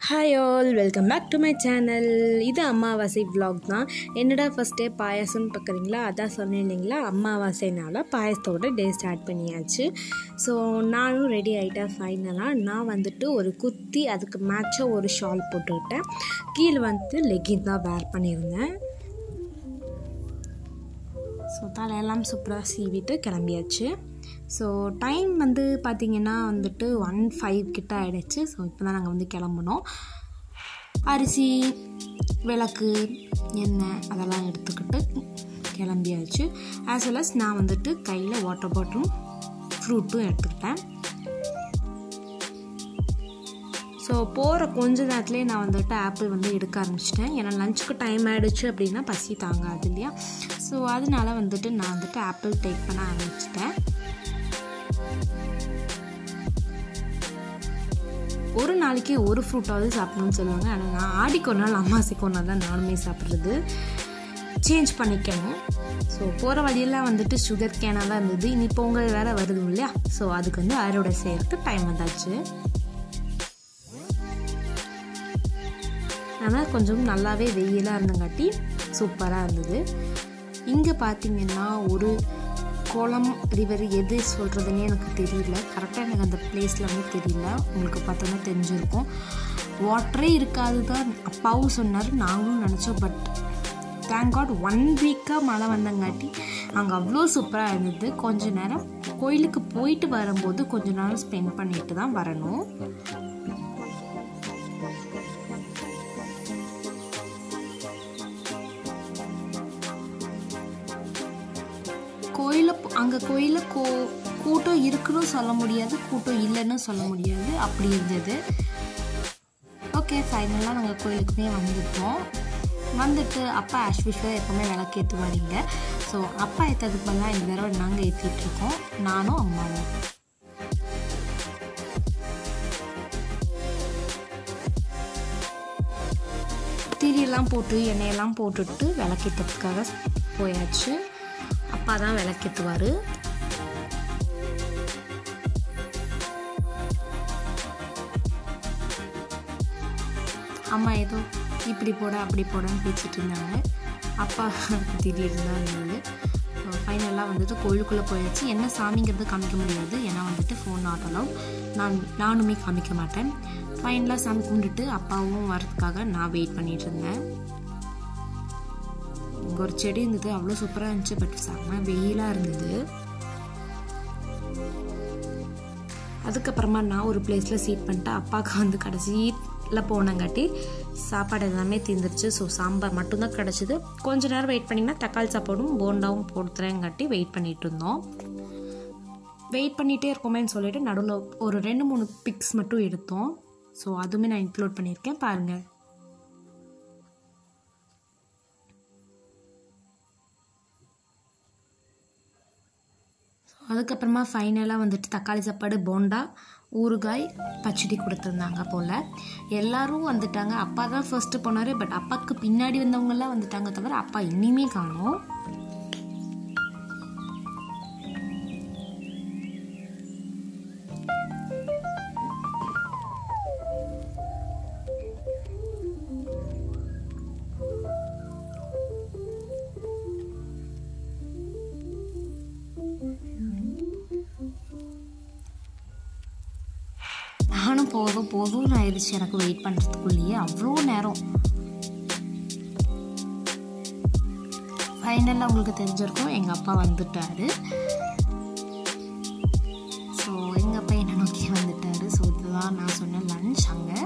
hi all welcome back to my channel இது Amavasya vlog தான் என்னடா ஃபஸ்ட் டே பாயாசம்னு பார்க்குறீங்களா அதான் சொன்னேன் இல்லைங்களா அமாவாசைனால பாயசத்தோட டே ஸ்டார்ட் பண்ணியாச்சு ஸோ நானும் ரெடி ஆகிட்டேன் ஃபைனலாக நான் வந்துட்டு ஒரு குர்த்தி அதுக்கு மேட்சாக ஒரு ஷால் போட்டுக்கிட்டேன் கீழே வந்துட்டு லெகின் தான் வேர் பண்ணியிருந்தேன் ஸோ தலையெல்லாம் சூப்பராக சீவிட்டு கிளம்பியாச்சு ஸோ டைம் வந்து பார்த்திங்கன்னா வந்துட்டு ஒன் ஃபைவ் கிட்ட ஆகிடுச்சு ஸோ இப்போ தான் நாங்கள் வந்து கிளம்புனோம் அரிசி விளக்கு எண்ணெய் அதெல்லாம் எடுத்துக்கிட்டு கிளம்பியாச்சு ஆஸ் வெல் அஸ் நான் வந்துட்டு கையில் வாட்டர் பாட்டிலும் ஃப்ரூட்டும் எடுத்துக்கிட்டேன் ஸோ போகிற கொஞ்ச நேரத்துலேயே நான் வந்துட்டு ஆப்பிள் வந்து எடுக்க ஆரம்பிச்சிட்டேன் ஏன்னா லஞ்சுக்கு டைம் ஆகிடுச்சு அப்படின்னா பசி தாங்காது இல்லையா ஸோ அதனால வந்துட்டு நான் வந்துட்டு ஆப்பிள் டேக் பண்ண ஆரம்பிச்சிட்டேன் ஒரு நாளைக்கு ஒரு ஃப்ரூட்டாவது சாப்பிடணும்னு சொல்லுவாங்க ஆனால் நான் ஆடிக்கு ஒரு நாள் அம்மாசைக்கு ஒரு நாள் தான் நானுமே சாப்பிட்றது சேஞ்ச் பண்ணிக்கணும் ஸோ போகிற வழியெல்லாம் வந்துட்டு சுகர் கேனாக தான் இருந்தது இனி பொங்கல் வேறு வருது இல்லையா ஸோ அதுக்கு வந்து அறுவடை செய்யறதுக்கு டைம் வந்தாச்சு ஆனால் கொஞ்சம் நல்லாவே வெயிலாக இருந்தங்காட்டி சூப்பராக இருந்தது இங்கே பார்த்தீங்கன்னா ஒரு குளம் ரிவர் எது சொல்கிறதுனே எனக்கு தெரியல கரெக்டாக எனக்கு அந்த பிளேஸில் வந்து தெரியல உங்களுக்கு பார்த்தோன்னா தெரிஞ்சிருக்கும் வாட்டரே இருக்காது தான் அப்பாவும் சொன்னார் நாங்களும் நினச்சோம் பட் தேங்க் காட் ஒன் வீக்காக மழை வந்தங்காட்டி அங்கே அவ்வளோ சூப்பராக இருந்தது கொஞ்ச நேரம் கோயிலுக்கு போயிட்டு வரும்போது கொஞ்ச நேரம் ஸ்பெண்ட் பண்ணிட்டு தான் வரணும் கோயிலில் அங்கே கோயிலில் கோ கூட்டம் இருக்குன்னு சொல்ல முடியாது கூட்டம் இல்லைன்னு சொல்ல முடியாது அப்படி இருந்தது ஓகே ஃபைனலாக நாங்கள் கோயிலுக்குமே வந்துட்டோம் வந்துட்டு அப்பா ஆஷ்விஷ்வல் எப்போவுமே விளக்கு ஏற்றுவாரிங்க ஸோ அப்பா ஏற்றதுக்கு பதிலாக இந்த தடவை நாங்கள் ஏற்றிட்டு இருக்கோம் நானும் அம்மாவும் திரியெல்லாம் போட்டு எண்ணெயெல்லாம் போட்டுட்டு விளக்கேற்றதுக்காக போயாச்சு அப்பா தான் விளக்கேற்றுவார் அம்மா ஏதோ இப்படி போட அப்படி போடன்னு பேசிட்டு இருந்தாங்க அப்பா திடீர்னு தான் இருந்தது ஃபைனலாக வந்துட்டு கோயிலுக்குள்ளே போயாச்சு என்ன சாமிங்கிறது காமிக்க முடியாது ஏன்னா வந்துட்டு ஃபோன் நாட் அலவுட் நான் நானுமே காமிக்க மாட்டேன் ஃபைனலாக சாமி கும்பிட்டுட்டு அப்பாவும் வரதுக்காக நான் வெயிட் பண்ணிட்டு இருந்தேன் இங்கே ஒரு செடி இருந்தது அவ்வளோ சூப்பராக இருந்துச்சு பட் செம்ம வெயிலாக இருந்தது அதுக்கப்புறமா நான் ஒரு பிளேஸில் சீட் பண்ணிட்டு அப்பாவுக்கு வந்து கடைசியில் போனங்காட்டி சாப்பாடு எல்லாமே தீர்ந்துருச்சு ஸோ சாம்பார் மட்டும்தான் கிடச்சிது கொஞ்ச நேரம் வெயிட் பண்ணிங்கன்னா தக்காளி சாப்பாடும் போண்டாவும் போடுத்துறேங்காட்டி வெயிட் பண்ணிட்டு இருந்தோம் வெயிட் பண்ணிகிட்டே இருக்கோமேன்னு சொல்லிட்டு நடுவில் ஒரு ரெண்டு மூணு பிக்ஸ் மட்டும் எடுத்தோம் ஸோ அதுவுமே நான் இன்க்ளூட் பண்ணியிருக்கேன் பாருங்கள் அதுக்கப்புறமா ஃபைனலாக வந்துட்டு தக்காளி சாப்பாடு போண்டா ஊறுகாய் பச்சடி கொடுத்துருந்தாங்க போல் எல்லாரும் வந்துட்டாங்க அப்பா தான் ஃபர்ஸ்ட்டு போனார் பட் அப்பாவுக்கு பின்னாடி வந்தவங்கெல்லாம் வந்துட்டாங்க தவிர அப்பா இனிமே காணும் நானும் போதும் போதும்னு ஆயிடுச்சு எனக்கு வெயிட் பண்ணுறதுக்குள்ளேயே அவ்வளோ நேரம் ஃபைனலாக உங்களுக்கு தெரிஞ்சிருக்கும் எங்கள் அப்பா வந்துட்டாரு ஸோ எங்கள் அப்பா என்னை நோக்கி வந்துட்டாரு ஸோ இதுதான் நான் சொன்ன லன்ச் அங்கே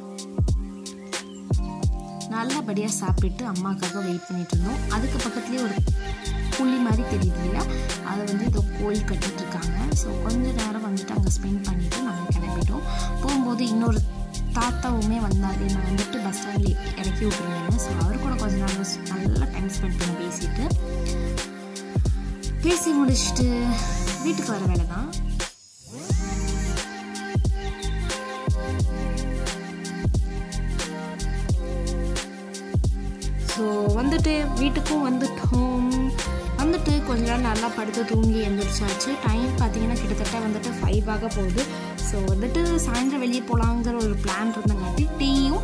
நல்லபடியாக சாப்பிட்டுட்டு அம்மாக்காக வெயிட் பண்ணிட்டு இருந்தோம் அதுக்கு பக்கத்துலேயே ஒரு புள்ளி மாதிரி தெரியுது இல்லையா அதை வந்து ஏதோ கோயில் கட்டிட்டு இருக்காங்க ஸோ கொஞ்ச நேரம் வந்துட்டு அங்கே ஸ்பெண்ட் பண்ணிவிட்டு நாங்கள் கிளம்பிட்டோம் போகும்போது இன்னொரு தாத்தாவுமே வந்தார் என்னை வந்துட்டு பஸ் ஸ்டாண்டில் இறக்கி விட்டுருந்தாங்க ஸோ அவர் கூட கொஞ்ச நேரம் நல்லா டைம் ஸ்பெண்ட் பண்ணி பேசிட்டு பேசி முடிச்சுட்டு வீட்டுக்கு வர வேலை தான் ஸோ வந்துட்டு வீட்டுக்கும் வந்துட்டோம் வந்துட்டு கொஞ்ச நேரம் நல்லா படுத்து தூங்கி எழுந்திரிச்சாச்சு டைம் பார்த்தீங்கன்னா கிட்டத்தட்ட வந்துட்டு ஃபைவ் ஆக போகுது ஸோ வந்துட்டு சாயந்தரம் வெளியே போகலாங்கிற ஒரு பிளான் இருந்தங்காட்டி டீயும்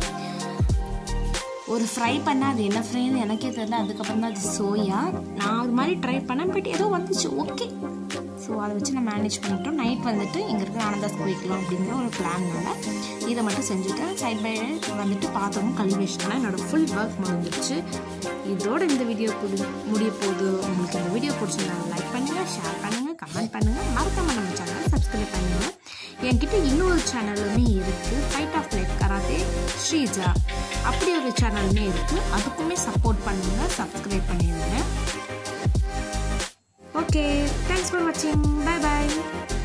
ஒரு ஃப்ரை பண்ண அது என்ன ஃப்ரைன்னு எனக்கே தெரியல அதுக்கப்புறம் தான் அது சோயா நான் ஒரு மாதிரி ட்ரை பண்ணேன் பட் ஏதோ வந்துச்சு ஓகே ஸோ அதை வச்சு நான் மேனேஜ் பண்ணிட்டோம் நைட் வந்துட்டு இங்கே இருக்கிற ஆனந்தாஸ் போய்க்கலாம் அப்படிங்கிற ஒரு பிளான்னால இதை மட்டும் செஞ்சுட்டேன் சைட் பை வந்துட்டு பாத்திரமும் கழுவி வச்சிட்டேன் என்னோடய ஃபுல் ஒர்க் முடிஞ்சிருச்சு இதோட இந்த வீடியோ புடி முடிய போகுது உங்களுக்கு இந்த வீடியோ பிடிச்சிருந்தா லைக் பண்ணுங்கள் ஷேர் பண்ணுங்கள் கமெண்ட் பண்ணுங்கள் மறக்காம நம்ம சேனலை சப்ஸ்கிரைப் பண்ணுங்கள் என்கிட்ட இன்னொரு சேனலுமே இருக்குது fight of life karate Sreeja அப்படி ஒரு சேனலுமே இருக்குது அதுக்குமே சப்போர்ட் பண்ணுங்கள் சப்ஸ்கிரைப் பண்ணிடுங்க ஓகே தேங்க்ஸ் ஃபார் வாட்சிங் பை பாய்